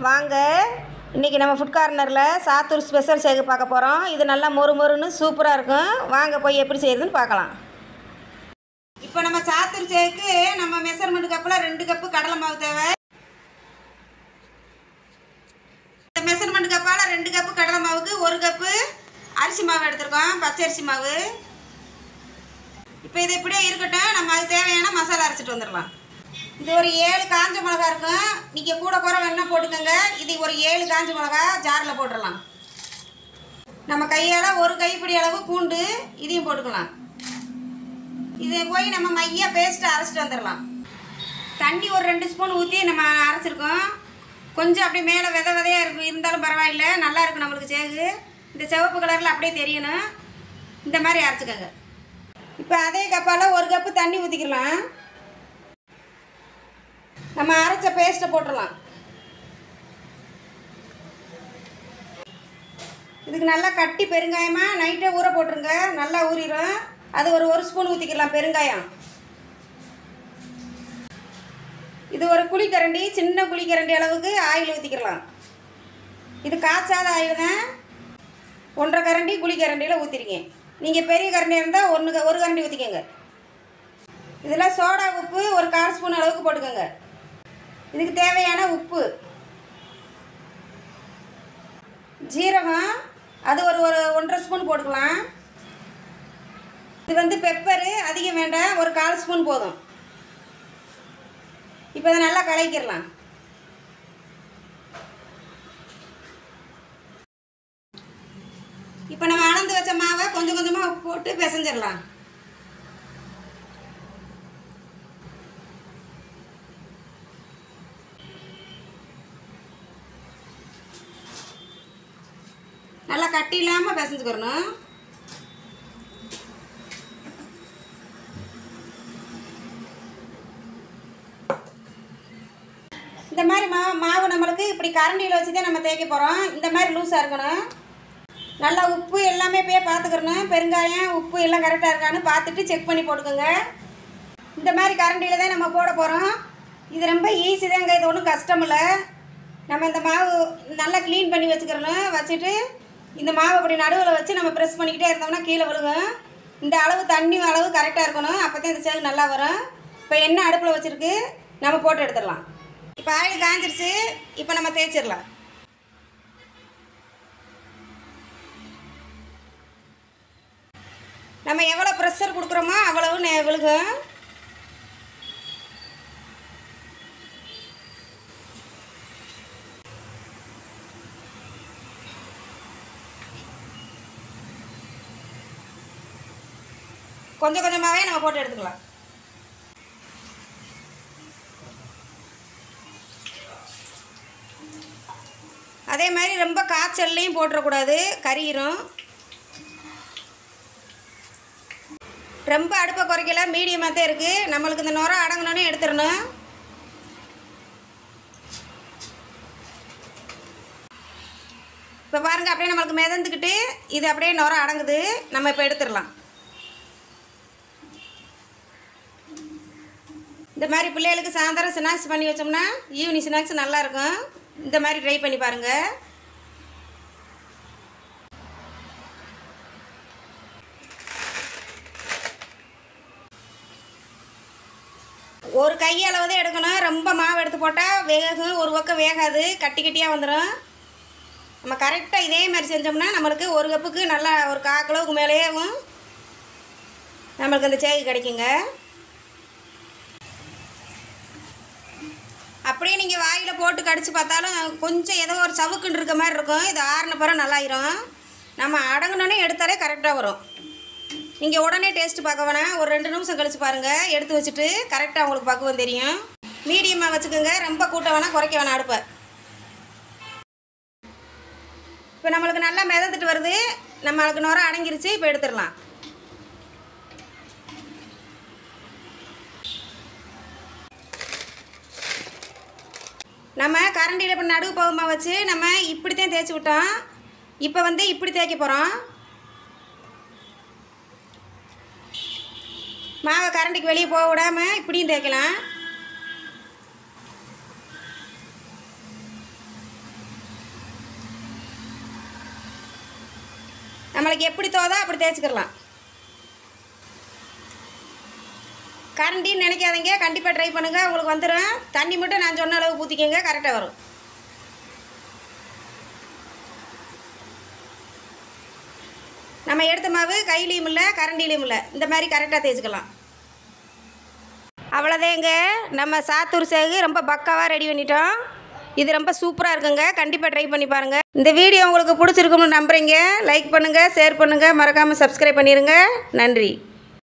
வாங்க இன்றைக்கி நம்ம ஃபுட் கார்னரில் சாத்தூர் ஸ்பெஷல் ஷேக்கு பார்க்க போகிறோம் இது நல்லா மொறு மொறுன்னு சூப்பராக இருக்கும் வாங்க போய் எப்படி செய்யுதுன்னு பார்க்கலாம் இப்போ நம்ம சாத்தூர் ஷேக்கு நம்ம மெஷர்மெண்ட் கப்பில் ரெண்டு கப்பு கடலை மாவு தேவை இந்த மெஷர்மெண்ட் கப்பால் ரெண்டு கப்பு கடலை மாவுக்கு ஒரு கப்பு அரிசி மாவு எடுத்திருக்கோம் பச்சை அரிசி மாவு இப்போ இது இப்படியே இருக்கட்டும் நம்ம அதுக்கு தேவையான மசாலா அரைச்சிட்டு வந்துடலாம் இது ஒரு ஏழு காஞ்ச மிளகா இருக்கும் நீங்கள் கூட குறை வேணா போட்டுக்கோங்க இது ஒரு ஏழு காஞ்ச மிளகா ஜாரில் போட்டுடலாம் நம்ம கையால் ஒரு கைப்பிடி அளவு பூண்டு இதையும் போட்டுக்கலாம் இது போய் நம்ம மையா பேஸ்ட்டு அரைச்சிட்டு வந்துடலாம் தண்ணி ஒரு ரெண்டு ஸ்பூன் ஊற்றி நம்ம அரைச்சிருக்கோம் கொஞ்சம் அப்படியே மேலே வித விதையாக இருக்கும் இருந்தாலும் பரவாயில்ல நல்லா இருக்கும் நம்மளுக்கு சேகு இந்த சிவப்பு கலரில் அப்படியே தெரியணும் இந்த மாதிரி அரைச்சிக்கோங்க இப்போ அதே கப்பால் ஒரு கப்பு தண்ணி ஊற்றிக்கலாம் நம்ம அரைச்ச பேஸ்ட்டை போட்டுடலாம் இதுக்கு நல்லா கட்டி பெருங்காயமாக நைட்டே ஊற போட்டுருங்க நல்லா ஊறிடும் அது ஒரு ஒரு ஸ்பூன் ஊற்றிக்கலாம் பெருங்காயம் இது ஒரு குழிக்கரண்டி சின்ன குழிக்கரண்டி அளவுக்கு ஆயில் ஊற்றிக்கலாம் இது காய்ச்சாத ஆயில் தான் ஒன்றரை கரண்டி குழிக்கரண்டியில் ஊற்றிருக்கேன் நீங்கள் பெரிய கரண்டியாக இருந்தால் ஒன்று ஒரு கரண்டி ஊற்றிக்கோங்க இதில் சோடா உப்பு ஒரு கால் ஸ்பூன் அளவுக்கு போட்டுக்கோங்க இதுக்கு தேவையான உப்பு ஜீரகம் அது ஒரு ஒரு ஒன்றரை ஸ்பூன் போட்டுக்கலாம் இது வந்து பெப்பரு அதிகம் வேண்டாம் ஒரு கால் ஸ்பூன் போதும் இப்போ இதை நல்லா கலக்கிடலாம் இப்போ நம்ம அளந்து வச்ச மாவை கொஞ்சம் கொஞ்சமாக போட்டு பிசைஞ்சிடலாம் நல்லா கட்டி இல்லாமல் பிசைஞ்சுக்கிறணும் இந்த மாதிரி மாவு மாவு நம்மளுக்கு இப்படி கரண்டியில் வச்சு தான் நம்ம தேய்க்க போகிறோம் இந்த மாதிரி லூஸாக இருக்கணும் நல்லா உப்பு எல்லாமே போய் பார்த்துக்கிறணும் பெருங்காயம் உப்பு எல்லாம் கரெக்டாக இருக்கான்னு பார்த்துட்டு செக் பண்ணி போட்டுக்கோங்க இந்த மாதிரி கரண்டியில் தான் நம்ம போட போகிறோம் இது ரொம்ப ஈஸி தாங்க இது ஒன்றும் கஷ்டம் இல்லை நம்ம இந்த மாவு நல்லா க்ளீன் பண்ணி வச்சுக்கிறணும் வச்சுட்டு இந்த மாவு அப்படி நடுவில் வச்சு நம்ம ப்ரெஸ் பண்ணிக்கிட்டே இருந்தோம்னா கீழே விழுகும் இந்த அளவு தண்ணி அளவு கரெக்டாக இருக்கணும் அப்போ தான் இந்த சேகு நல்லா வரும் இப்போ எண்ணெய் அடுப்பில் வச்சுருக்கு நம்ம போட்டு எடுத்துடலாம் இப்போ ஆயில் காஞ்சிருச்சு இப்போ நம்ம தேய்ச்சிடலாம் நம்ம எவ்வளோ ப்ரெஷர் கொடுக்குறோமோ அவ்வளவு நெ- விழுகும் கொஞ்சம் கொஞ்சமாகவே நம்ம போட்டு எடுத்துக்கலாம் அதே மாதிரி ரொம்ப காய்ச்சல்லையும் போட்டுறக்கூடாது கரியிரும் ரொம்ப அடுப்பை குறைக்கல மீடியமாக தான் இருக்குது நம்மளுக்கு இந்த நுரம் அடங்கினோன்னே எடுத்துடணும் இப்போ பாருங்கள் அப்படியே நம்மளுக்கு மிதந்துக்கிட்டு இது அப்படியே நுரம் அடங்குது நம்ம இப்போ எடுத்துடலாம் இந்த மாதிரி பிள்ளைகளுக்கு சாயந்தரம் ஸ்நாக்ஸ் பண்ணி வச்சோம்னா ஈவினிங் ஸ்நாக்ஸ் நல்லாயிருக்கும் இந்த மாதிரி ட்ரை பண்ணி பாருங்கள் ஒரு கையளவு தான் எடுக்கணும் ரொம்ப மாவு எடுத்து போட்டால் வேகும் ஒரு பக்கம் வேகாது கட்டி கட்டியாக வந்துடும் நம்ம கரெக்டாக இதே மாதிரி செஞ்சோம்னா நம்மளுக்கு ஒரு கப்புக்கு நல்லா ஒரு கால் கிலோவுக்கு மேலேயும் நம்மளுக்கு அந்த சேகு கிடைக்குங்க அப்படியே நீங்கள் வாயில் போட்டு கடிச்சு பார்த்தாலும் கொஞ்சம் ஏதோ ஒரு சவுக்குன்னு இருக்க மாதிரி இருக்கும் இது ஆறின பிறகு நல்லாயிரும் நம்ம அடங்கினோடனே எடுத்தாலே கரெக்டாக வரும் நீங்கள் உடனே டேஸ்ட் பார்க்க வேணாம் ஒரு ரெண்டு நிமிஷம் கழிச்சு பாருங்கள் எடுத்து வச்சுட்டு கரெக்டாக உங்களுக்கு பக்குவம் தெரியும் மீடியமாக வச்சுக்கோங்க ரொம்ப கூட்ட வேணாம் குறைக்க வேணாம் அடுப்பை இப்போ நம்மளுக்கு நல்லா மிதந்துட்டு வருது நம்மளுக்கு நுரம் அடங்கிருச்சு இப்போ எடுத்துடலாம் நம்ம கரண்டியில் இப்போ நடுவு பகுமா வச்சு நம்ம இப்படி தான் தேய்ச்சி விட்டோம் இப்போ வந்து இப்படி தேய்க்க போகிறோம் மாவை கரண்டிக்கு வெளியே போக விடாமல் இப்படியும் தேய்க்கலாம் நம்மளுக்கு எப்படி தோதோ அப்படி தேய்ச்சிக்கிடலாம் கரண்டின்னு நினைக்காதீங்க கண்டிப்பாக ட்ரை பண்ணுங்கள் உங்களுக்கு வந்துடும் தண்ணி மட்டும் நான் சொன்ன அளவு ஊற்றிக்கங்க கரெக்டாக வரும் நம்ம எடுத்த மாவு கையிலையும் இல்லை கரண்டிலையும் இல்லை இந்த மாதிரி கரெக்டாக தேய்ச்சிக்கலாம் அவ்வளோதேங்க நம்ம சாத்தூர் சேகு ரொம்ப பக்காவாக ரெடி பண்ணிட்டோம் இது ரொம்ப சூப்பராக இருக்குங்க கண்டிப்பாக ட்ரை பண்ணி பாருங்கள் இந்த வீடியோ உங்களுக்கு பிடிச்சிருக்கும்னு நம்புகிறீங்க லைக் பண்ணுங்கள் ஷேர் பண்ணுங்கள் மறக்காமல் சப்ஸ்கிரைப் பண்ணிடுங்க நன்றி